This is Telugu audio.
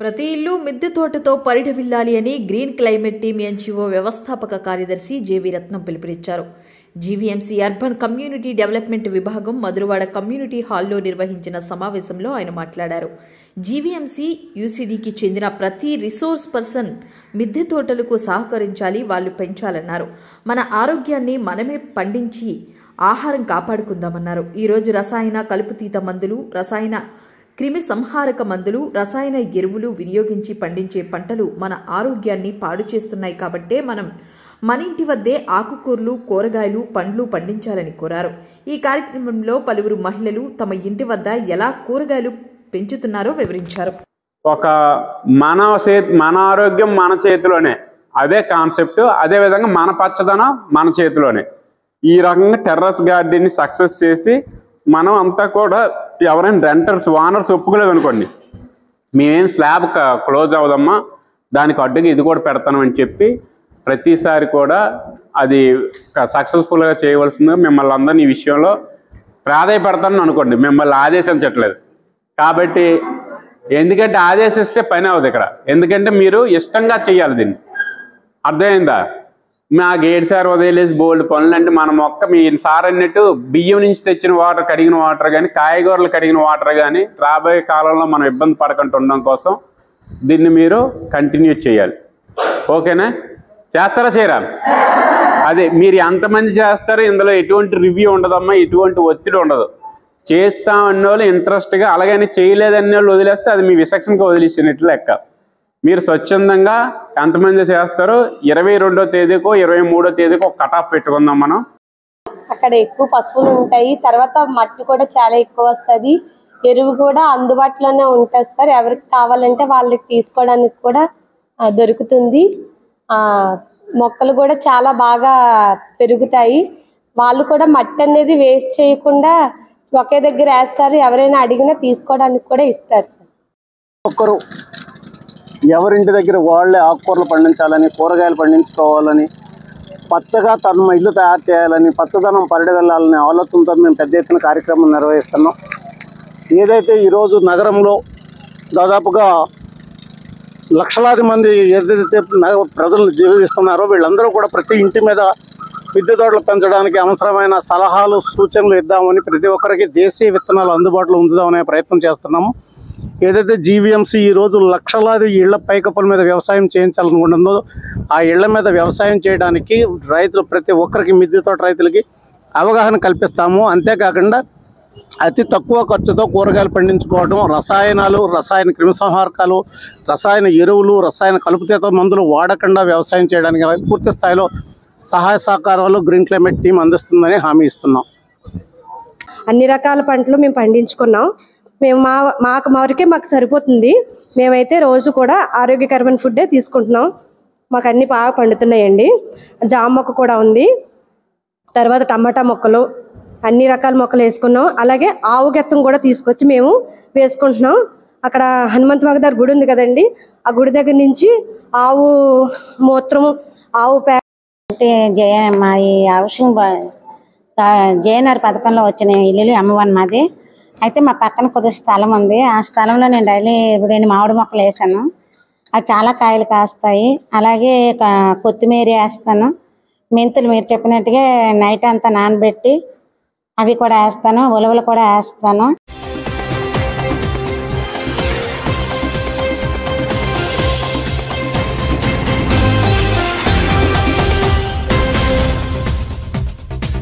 ప్రతి ఇల్లు మిద్దె తోటతో పరిఢవిల్లాలి అని గ్రీన్ క్లైమేట్ టీమ్ ఎన్జిఓ వ్యవస్థాపక కార్యదర్శి జేవి రత్నం పిలుపునిచ్చారు జీవీఎంసీ అర్బన్ కమ్యూనిటీ డెవలప్మెంట్ విభాగం మధురవాడ కమ్యూనిటీ హాల్లో నిర్వహించిన సమావేశంలో ఆయన మాట్లాడారు జీవీఎంసీ యూసీడీకి చెందిన ప్రతి రిసోర్స్ పర్సన్ మిద్దె తోటలకు సహకరించాలి వాళ్ళు పెంచాలన్నారు మన ఆరోగ్యాన్ని మనమే పండించి ఆహారం కాపాడుకుందామన్నారు ఈరోజు రసాయన కలుపుతీత మందులు రసాయన క్రిమి సంహారక మందులు రసాయన ఎరువులు వినియోగించి పండించే పంటలు మన ఆరోగ్యాన్ని పాడు చేస్తున్నాయి కాబట్టే మనం మన ఇంటి వద్దే ఆకుకూరలు కూరగాయలు పండ్లు పండించాలని కోరారు ఈ కార్యక్రమంలో పలువురు మహిళలు తమ ఇంటి వద్ద ఎలా కూరగాయలు పెంచుతున్నారో వివరించారు ఒక మన చే మన ఆరోగ్యం మన చేతిలోనే అదే కాన్సెప్ట్ అదే విధంగా మన పచ్చదనం మన చేతిలోనే ఈ రకంగా టెర్రస్ గార్డెన్ని సక్సెస్ చేసి మనం అంతా కూడా ఎవరైనా రెంటర్స్ ఓనర్స్ ఒప్పుకోలేదు అనుకోండి మేమేం స్లాబ్ క్లోజ్ అవ్వదమ్మా దానికి అడ్డుగా ఇది కూడా పెడతాను అని చెప్పి ప్రతిసారి కూడా అది సక్సెస్ఫుల్గా చేయవలసిందిగా మిమ్మల్ని అందరినీ ఈ విషయంలో ప్రాధాయపడతానని అనుకోండి మిమ్మల్ని ఆదేశించట్లేదు కాబట్టి ఎందుకంటే ఆదేశిస్తే పని అవ్వదు ఇక్కడ ఎందుకంటే మీరు ఇష్టంగా చేయాలి దీన్ని అర్థమైందా మా గేట్ సార్ వదిలేసి బోల్డ్ పనులు అంటే మన మొక్క మీ సార్ అన్నట్టు బియ్యం నుంచి తెచ్చిన వాటర్ కడిగిన వాటర్ కానీ కాయగూరలు కడిగిన వాటర్ కానీ రాబోయే కాలంలో మనం ఇబ్బంది పడకుండా ఉండడం కోసం దీన్ని మీరు కంటిన్యూ చేయాలి ఓకేనా చేస్తారా చేయరా అదే మీరు ఎంతమంది చేస్తారు ఇందులో ఎటువంటి రివ్యూ ఉండదమ్మా ఎటువంటి ఒత్తిడి ఉండదు చేస్తాం అన్న వాళ్ళు ఇంట్రెస్ట్గా అలాగని చేయలేదన్న వాళ్ళు వదిలేస్తే అది మీ విసక్షన్కి వదిలేసినట్లు లెక్క మీరు స్వచ్ఛందంగా ఎంతమంది చేస్తారో ఇరవై రెండో తేదీకో ఇరవై మూడో తేదీకో ఒక కటాఫ్ పెట్టుకుందాం మనం అక్కడ ఎక్కువ పశువులు ఉంటాయి తర్వాత మట్టి కూడా చాలా ఎక్కువ వస్తుంది ఎరువు కూడా అందుబాటులోనే ఉంటుంది సార్ ఎవరికి కావాలంటే వాళ్ళకి తీసుకోవడానికి కూడా ఆ, దొరుకుతుంది ఆ మొక్కలు కూడా చాలా బాగా పెరుగుతాయి వాళ్ళు కూడా మట్టి అనేది వేస్ట్ చేయకుండా ఒకే దగ్గర వేస్తారు ఎవరైనా అడిగినా తీసుకోవడానికి కూడా ఇస్తారు సార్ ఒక్కరు ఎవరింటి దగ్గర వాళ్ళే ఆకుకూరలు పండించాలని కూరగాయలు పండించుకోవాలని పచ్చగా తన ఇల్లు తయారు చేయాలని పచ్చదనం పరిడగెళ్ళాలనే ఆలోచనతో మేము పెద్ద ఎత్తున కార్యక్రమం నిర్వహిస్తున్నాం ఏదైతే ఈరోజు నగరంలో దాదాపుగా లక్షలాది మంది ఏదైతే నగ- ప్రజలు జీవిస్తున్నారో వీళ్ళందరూ కూడా ప్రతి ఇంటి మీద మిద్దె తోటలు పెంచడానికి అవసరమైన సలహాలు సూచనలు ఇద్దామని ప్రతి ఒక్కరికి దేశీయ విత్తనాలు అందుబాటులో ఉంచుదామనే ప్రయత్నం చేస్తున్నాము ఏదైతే జీవీఎంసీ ఈ రోజు లక్షలాది ఇళ్ల పైకప్పుల మీద వ్యవసాయం చేయించాలనుకుంటుందో ఆ ఇళ్ల మీద వ్యవసాయం చేయడానికి రైతులు ప్రతి ఒక్కరికి మిద్దె తోట రైతులకి అవగాహన కల్పిస్తాము అంతేకాకుండా అతి తక్కువ ఖర్చుతో కూరగాయలు పండించుకోవడం రసాయనాలు రసాయన క్రిమిసంహారకాలు రసాయన ఎరువులు రసాయన కలుపుతీత మందులు వాడకుండా వ్యవసాయం చేయడానికి పూర్తి స్థాయిలో సహాయ సహకారాలు గ్రీన్ క్లైమేట్ టీం అందిస్తుందని హామీ ఇస్తున్నాం అన్ని రకాల పంటలు మేము పండించుకున్నాం మేము మా మాకు మా వరకే మాకు సరిపోతుంది మేమైతే రోజు కూడా ఆరోగ్యకరమైన ఫుడ్డే తీసుకుంటున్నాం మాకు అన్ని బాగా పండుతున్నాయండి జామ మొక్క కూడా ఉంది తర్వాత టమాటా మొక్కలు అన్ని రకాల మొక్కలు వేసుకున్నాం అలాగే ఆవు గెత్తం కూడా తీసుకొచ్చి మేము వేసుకుంటున్నాం అక్కడ హనుమంత వాగదార్ గుడి ఉంది కదండి ఆ గుడి దగ్గర నుంచి ఆవు మూత్రము ఆవు పే అంటే జయ మా ఈ హౌసింగ్ జేఎన్ఆర్ పథకంలో వచ్చిన ఇల్లు అమ్మవన్ మాది అయితే మా పక్కన కొద్ది స్థలం ఉంది ఆ స్థలంలో నేను డైలీ రెండు మామిడి మొక్కలు వేసాను అవి చాలా కాయలు కాస్తాయి అలాగే క- కొత్తిమీర వేస్తాను మెంతులు మీరు చెప్పినట్టుగా నైట్ అంతా నానబెట్టి అవి కూడా వేస్తాను ఉలవలు కూడా వేస్తాను